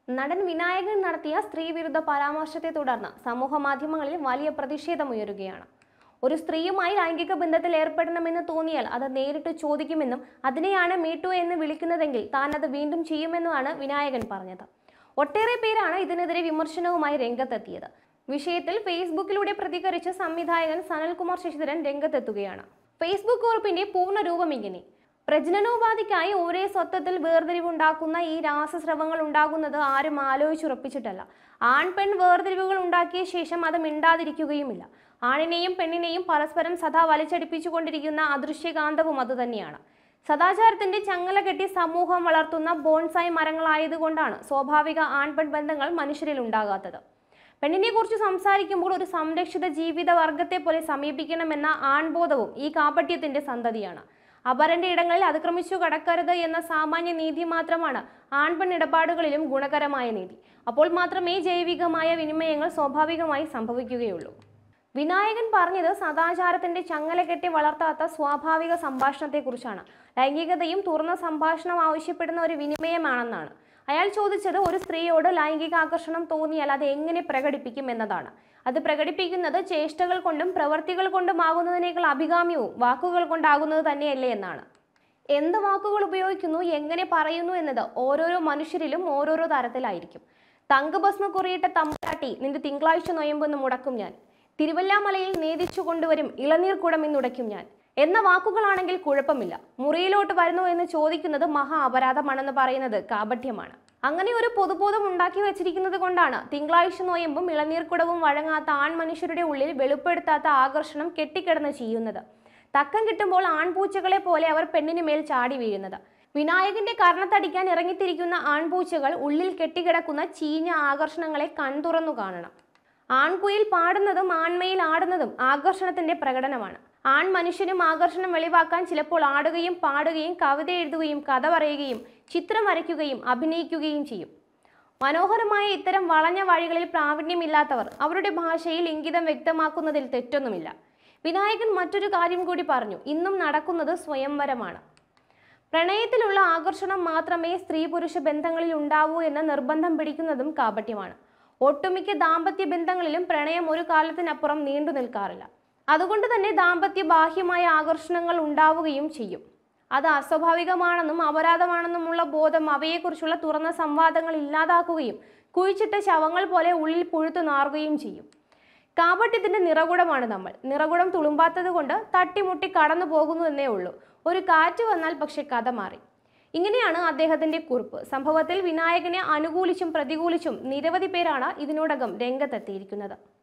നടൻ വിനായകൻ നടത്തിയ സ്ത്രീവിരുദ്ധ പരാമർശത്തെ തുടർന്ന് സമൂഹ മാധ്യമങ്ങളിൽ വലിയ പ്രതിഷേധമുയരുകയാണ് ഒരു സ്ത്രീയുമായി ലൈംഗിക ബന്ധത്തിൽ ഏർപ്പെടണമെന്ന് തോന്നിയാൽ അത് നേരിട്ട് ചോദിക്കുമെന്നും അതിനെയാണ് മീട്ടു എന്ന് വിളിക്കുന്നതെങ്കിൽ താൻ അത് വീണ്ടും ചെയ്യുമെന്നുമാണ് വിനായകൻ പറഞ്ഞത് ഒട്ടേറെ പേരാണ് ഇതിനെതിരെ വിമർശനവുമായി രംഗത്തെത്തിയത് വിഷയത്തിൽ ഫേസ്ബുക്കിലൂടെ പ്രതികരിച്ച സംവിധായകൻ സനൽകുമാർ ശശിധരൻ രംഗത്തെത്തുകയാണ് ഫേസ്ബുക്ക് കുറിപ്പിന്റെ പൂർണ്ണ രൂപം ഇങ്ങനെ പ്രജനനോപാധിക്കായി ഒരേ സ്വത്വത്തിൽ വേർതിരിവുണ്ടാക്കുന്ന ഈ രാസസ്രവങ്ങൾ ഉണ്ടാകുന്നത് ആരും ആലോചിച്ചുറപ്പിച്ചിട്ടല്ല ആൺ പെൺ വേർതിരിവുകൾ ഉണ്ടാക്കിയ ശേഷം അത് മിണ്ടാതിരിക്കുകയുമില്ല ആണിനെയും പെണ്ണിനെയും പരസ്പരം സദാ വലിച്ചടിപ്പിച്ചുകൊണ്ടിരിക്കുന്ന അദൃശ്യകാന്തവും അതുതന്നെയാണ് സദാചാരത്തിന്റെ ചങ്ങല കെട്ടി സമൂഹം വളർത്തുന്ന ബോൺസായി മരങ്ങളായതുകൊണ്ടാണ് സ്വാഭാവിക ആൺപെൺ ബന്ധങ്ങൾ മനുഷ്യരിൽ ഉണ്ടാകാത്തത് പെണ്ണിനെ കുറിച്ച് സംസാരിക്കുമ്പോൾ ഒരു സംരക്ഷിത ജീവിത വർഗത്തെ പോലെ സമീപിക്കണമെന്ന ആൺബോധവും ഈ കാപട്യത്തിന്റെ സന്തതിയാണ് അപരന്റെ ഇടങ്ങളിൽ അതിക്രമിച്ചു കടക്കരുത് എന്ന സാമാന്യ നീതി മാത്രമാണ് ആൺപെൺ ഇടപാടുകളിലും ഗുണകരമായ നീതി അപ്പോൾ മാത്രമേ ജൈവികമായ വിനിമയങ്ങൾ സ്വാഭാവികമായി സംഭവിക്കുകയുള്ളൂ വിനായകൻ പറഞ്ഞത് സദാചാരത്തിന്റെ ചങ്ങല കെട്ടി വളർത്താത്ത സ്വാഭാവിക സംഭാഷണത്തെക്കുറിച്ചാണ് ലൈംഗികതയും തുറന്ന സംഭാഷണം ആവശ്യപ്പെടുന്ന ഒരു വിനിമയമാണെന്നാണ് അയാൾ ചോദിച്ചത് ഒരു സ്ത്രീയോട് ലൈംഗിക ആകർഷണം തോന്നിയാൽ അത് എങ്ങനെ പ്രകടിപ്പിക്കും എന്നതാണ് അത് പ്രകടിപ്പിക്കുന്നത് ചേഷ്ടകൾ കൊണ്ടും പ്രവർത്തികൾ കൊണ്ടും ആകുന്നതിനേക്കാൾ അഭികാമ്യവും വാക്കുകൾ കൊണ്ടാകുന്നത് തന്നെയല്ലേ എന്നാണ് എന്ത് വാക്കുകൾ ഉപയോഗിക്കുന്നു എങ്ങനെ പറയുന്നു എന്നത് ഓരോരോ മനുഷ്യരിലും ഓരോരോ തരത്തിലായിരിക്കും തങ്കഭസ്മ കുറിയിട്ട തമ്പുരാട്ടി നിന്റെ തിങ്കളാഴ്ച നൊയമ്പെന്ന് മുടക്കും ഞാൻ തിരുവല്ലാമലയിൽ നേദിച്ചു കൊണ്ടുവരും ഇളനീർ കുടം എന്നുടയ്ക്കും ഞാൻ എന്ന വാക്കുകളാണെങ്കിൽ കുഴപ്പമില്ല മുറിയിലോട്ട് വരുന്നു എന്ന് ചോദിക്കുന്നത് മഹാ അപരാധമാണെന്ന് പറയുന്നത് കാപട്യമാണ് അങ്ങനെ ഒരു പൊതുബോധം ഉണ്ടാക്കി വെച്ചിരിക്കുന്നത് കൊണ്ടാണ് തിങ്കളാഴ്ച നോയമ്പും ഇളനീർക്കുടവും വഴങ്ങാത്ത ആൺ മനുഷ്യരുടെ ഉള്ളിൽ വെളിപ്പെടുത്താത്ത ആകർഷണം കെട്ടിക്കിടന്ന് ചെയ്യുന്നത് തക്കം കിട്ടുമ്പോൾ ആൺപൂച്ചകളെ പോലെ അവർ പെണ്ണിന് മേൽ ചാടി വീഴുന്നത് വിനായകന്റെ കർണത്തടിക്കാൻ ഇറങ്ങിത്തിരിക്കുന്ന ആൺപൂച്ചകൾ ഉള്ളിൽ കെട്ടിക്കിടക്കുന്ന ചീഞ്ഞ ആകർഷണങ്ങളെ കൺതുറന്നു കാണണം ആൺകുയിൽ പാടുന്നതും ആൺമയിൽ ആടുന്നതും ആകർഷണത്തിന്റെ പ്രകടനമാണ് ആൺ മനുഷ്യനും ആകർഷണം വെളിവാക്കാൻ ചിലപ്പോൾ ആടുകയും പാടുകയും കവിത എഴുതുകയും കഥ പറയുകയും ചിത്രം വരയ്ക്കുകയും അഭിനയിക്കുകയും ചെയ്യും മനോഹരമായ ഇത്തരം വളഞ്ഞ വഴികളിൽ പ്രാവീണ്യമില്ലാത്തവർ അവരുടെ ഭാഷയിൽ ഇംഗിതം വ്യക്തമാക്കുന്നതിൽ തെറ്റൊന്നുമില്ല വിനായകൻ മറ്റൊരു കാര്യം കൂടി പറഞ്ഞു ഇന്നും നടക്കുന്നത് സ്വയംവരമാണ് പ്രണയത്തിലുള്ള ആകർഷണം മാത്രമേ സ്ത്രീ പുരുഷ ബന്ധങ്ങളിൽ ഉണ്ടാവൂ എന്ന് നിർബന്ധം പിടിക്കുന്നതും കാപട്യമാണ് ഒട്ടുമിക്ക ദാമ്പത്യ ബന്ധങ്ങളിലും പ്രണയം ഒരു കാലത്തിനപ്പുറം നീണ്ടു നിൽക്കാറില്ല അതുകൊണ്ട് തന്നെ ദാമ്പത്യ ബാഹ്യമായ ആകർഷണങ്ങൾ ഉണ്ടാവുകയും ചെയ്യും അത് അസ്വാഭാവികമാണെന്നും അപരാധമാണെന്നുമുള്ള ബോധം അവയെക്കുറിച്ചുള്ള തുറന്ന സംവാദങ്ങൾ ഇല്ലാതാക്കുകയും കുഴിച്ചിട്ട ശവങ്ങൾ പോലെ ഉള്ളിൽ പുഴുത്തു നാറുകയും ചെയ്യും കാപട്യത്തിന്റെ നിറകുടമാണ് നമ്മൾ നിറകുടം തുളുമ്പാത്തത് കൊണ്ട് തട്ടിമുട്ടി കടന്നു പോകുന്നു എന്നേ ഉള്ളൂ ഒരു കാറ്റ് വന്നാൽ പക്ഷെ കഥ മാറി ഇങ്ങനെയാണ് അദ്ദേഹത്തിന്റെ കുറിപ്പ് സംഭവത്തിൽ വിനായകനെ അനുകൂലിച്ചും പ്രതികൂലിച്ചും നിരവധി പേരാണ് ഇതിനോടകം രംഗത്തെത്തിയിരിക്കുന്നത്